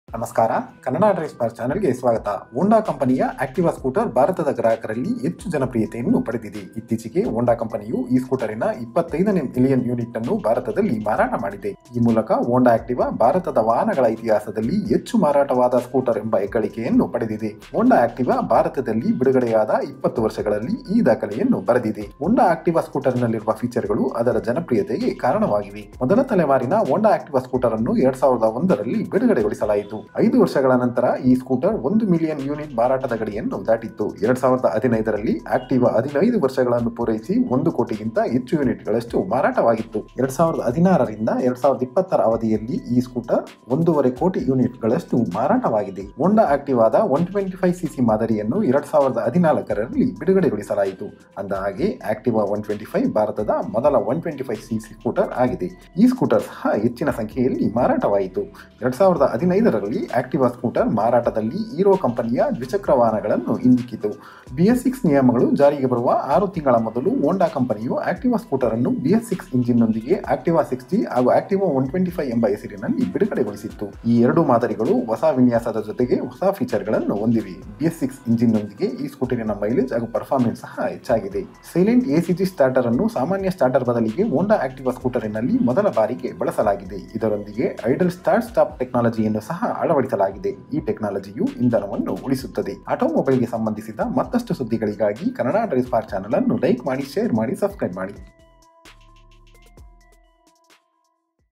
ನಮಸ್ಕಾರ Kannada drive spar ಚಾನೆಲ್ಗೆ ಸ್ವಾಗತ ಹೋಂಡಾ ಕಂಪನಿಯ ಆಕ್ಟಿವಾ ಸ್ಕೂಟರ್ ಭಾರತದ ಗ್ರಾಹಕರಲ್ಲಿ ಹೆಚ್ಚು ಜನಪ್ರಿಯತೆಯನ್ನು ಪಡೆದಿದೆ ಇತ್ತೀಚೆಗೆ ಹೋಂಡಾ ಕಂಪನಿಯು ಈ ಸ್ಕೂಟರಿನ ಇಪ್ಪತ್ತೈದನೇ ಮಿಲಿಯನ್ ಯೂನಿಟ್ ಅನ್ನು ಭಾರತದಲ್ಲಿ ಮಾರಾಟ ಮಾಡಿದೆ ಈ ಮೂಲಕ ಹೋಂಡಾ ಆಕ್ಟಿವಾ ಭಾರತದ ವಾಹನಗಳ ಇತಿಹಾಸದಲ್ಲಿ ಹೆಚ್ಚು ಮಾರಾಟವಾದ ಸ್ಕೂಟರ್ ಎಂಬ ಹೆಗ್ಗಳಿಕೆಯನ್ನು ಪಡೆದಿದೆ ಹೋಂಡಾ ಆಕ್ಟಿವಾ ಭಾರತದಲ್ಲಿ ಬಿಡುಗಡೆಯಾದ ಇಪ್ಪತ್ತು ವರ್ಷಗಳಲ್ಲಿ ಈ ದಾಖಲೆಯನ್ನು ಬರೆದಿದೆ ಹೋಂಡಾ ಆಕ್ಟಿವಾ ಸ್ಕೂಟರ್ನಲ್ಲಿರುವ ಫೀಚರ್ಗಳು ಅದರ ಜನಪ್ರಿಯತೆಗೆ ಕಾರಣವಾಗಿವೆ ಮೊದಲ ತಲೆಮಾರಿನ ಹೋಂಡಾ ಆಕ್ಟಿವಾ ಸ್ಕೂಟರ್ ಅನ್ನು ಎರಡ್ ಸಾವಿರದ ಒಂದರಲ್ಲಿ ಬಿಡುಗಡೆಗೊಳಿಸಲಾಯಿತು ಐದು ವರ್ಷಗಳ ನಂತರ ಈ ಸ್ಕೂಟರ್ ಒಂದು ಮಿಲಿಯನ್ ಯೂನಿಟ್ ಮಾರಾಟದ ಗಡಿಯನ್ನು ದಾಟಿತ್ತು ಎರಡ್ ಸಾವಿರದ ಹದಿನೈದರಲ್ಲಿ ಆಕ್ಟಿವಾ ಹದಿನೈದು ವರ್ಷಗಳನ್ನು ಪೂರೈಸಿ ಒಂದು ಕೋಟಿಗಿಂತ ಹೆಚ್ಚು ಯೂನಿಟ್ಗಳಷ್ಟು ಮಾರಾಟವಾಗಿತ್ತು ಎರಡ್ ಸಾವಿರದ ಹದಿನಾರರಿಂದ ಎರಡ್ ಸಾವಿರದ ಇಪ್ಪತ್ತರ ಅವಧಿಯಲ್ಲಿ ಈ ಸ್ಕೂಟರ್ ಒಂದೂವರೆ ಕೋಟಿ ಯೂನಿಟ್ಗಳಷ್ಟು ಮಾರಾಟವಾಗಿದೆ ಹೋಂಡಾ ಆಕ್ಟಿವಾದ ಒನ್ ಟ್ವೆಂಟಿ ಫೈವ್ ಸಿಸಿ ಮಾದರಿಯನ್ನು ಎರಡ್ ಸಾವಿರದ ಹದಿನಾಲ್ಕರಲ್ಲಿ ಬಿಡುಗಡೆಗೊಳಿಸಲಾಯಿತು ಅಂದ ಹಾಗೆ ಆಕ್ಟಿವಾ ಒನ್ ಟ್ವೆಂಟಿ ಫೈವ್ ಭಾರತದ ಮೊದಲ one twenty five CC scooter ಆಗಿದೆ ಈ ಸ್ಕೂಟರ್ ಸಹ ಹೆಚ್ಚಿನ ಸಂಖ್ಯೆಯಲ್ಲಿ ಮಾರಾಟವಾಯಿತು ಎರಡ್ ಸಾವಿರದ ಹದಿನೈದರಲ್ಲಿ ಆಕ್ಟಿವಾ ಸ್ಕೂಟರ್ ಮಾರಾಟದಲ್ಲಿ ಹೀರೋ ಕಂಪನಿಯ ದ್ವಿಚಕ್ರ ವಾಹನಗಳನ್ನು ಹಿಂದಿಕ್ಕಿತು ಬಿಎಸ್ ಸಿಕ್ಸ್ ನಿಯಮಗಳು ಜಾರಿಗೆ ಬರುವ ಆರು ತಿಂಗಳ ಮೊದಲು ಹೋಂಡಾ ಕಂಪನಿಯು ಆಕ್ಟಿವಾ ಸ್ಕೂಟರ್ ಅನ್ನು ಬಿಎಸ್ ಸಿಕ್ಸ್ ಇಂಜಿನ್ನೊಂದಿಗೆ ಆಕ್ಟಿವಾ ಸಿಕ್ಸ್ ಜಿ ಹಾಗೂ ಆಕ್ಟಿವಾ ಒನ್ ಟ್ವೆಂಟಿ ಫೈವ್ ಎಂಬ ಹೆಸರಿನಲ್ಲಿ ಬಿಡುಗಡೆಗೊಳಿಸಿತ್ತು ಈ ಎರಡು ಮಾದರಿಗಳು ಹೊಸ ವಿನ್ಯಾಸದ ಜೊತೆಗೆ ಹೊಸ ಫೀಚರ್ಗಳನ್ನು ಹೊಂದಿವೆ ಬಿಎಸ್ ಸಿಕ್ಸ್ ಇಂಜಿನ್ನೊಂದಿಗೆ ಈ ಸ್ಕೂಟರಿನ ಮೈಲೇಜ್ ಹಾಗೂ ಪರ್ಫಾರ್ಮೆನ್ಸ್ ಸಹ ಹೆಚ್ಚಾಗಿದೆ ಸೈಲೆಂಟ್ ಎಸಿಜಿ ಸ್ಟಾರ್ಟರ್ ಅನ್ನು ಸಾಮಾನ್ಯ ಸ್ಟಾರ್ಟರ್ ಬದಲಿಗೆ ಹೋಂಡಾ ಆಕ್ಟಿವಾ ಸ್ಕೂಟರಿನಲ್ಲಿ ಮೊದಲ ಬಾರಿಗೆ ಬಳಸಲಾಗಿದೆ ಇದರೊಂದಿಗೆ ಐಡಲ್ ಸ್ಟಾರ್ಟ್ ಸ್ಟಾಪ್ ಟೆಕ್ನಾಲಜಿಯನ್ನು ಸಹ ಅಳವಡಿಸಲಾಗಿದೆ ಈ ಟೆಕ್ನಾಲಜಿಯು ಇಂಧನವನ್ನು ಉಳಿಸುತ್ತದೆ ಆಟೋಮೊಬೈಲ್ಗೆ ಸಂಬಂಧಿಸಿದ ಮತ್ತಷ್ಟು ಸುದ್ದಿಗಳಿಗಾಗಿ ಕನ್ನಡ ಡ್ರೈವ್ ಸ್ಪಾರ್ ಚಾನಲ್ ಅನ್ನು ಲೈಕ್ ಮಾಡಿ ಶೇರ್ ಮಾಡಿ ಸಬ್ಸ್ಕ್ರೈಬ್ ಮಾಡಿ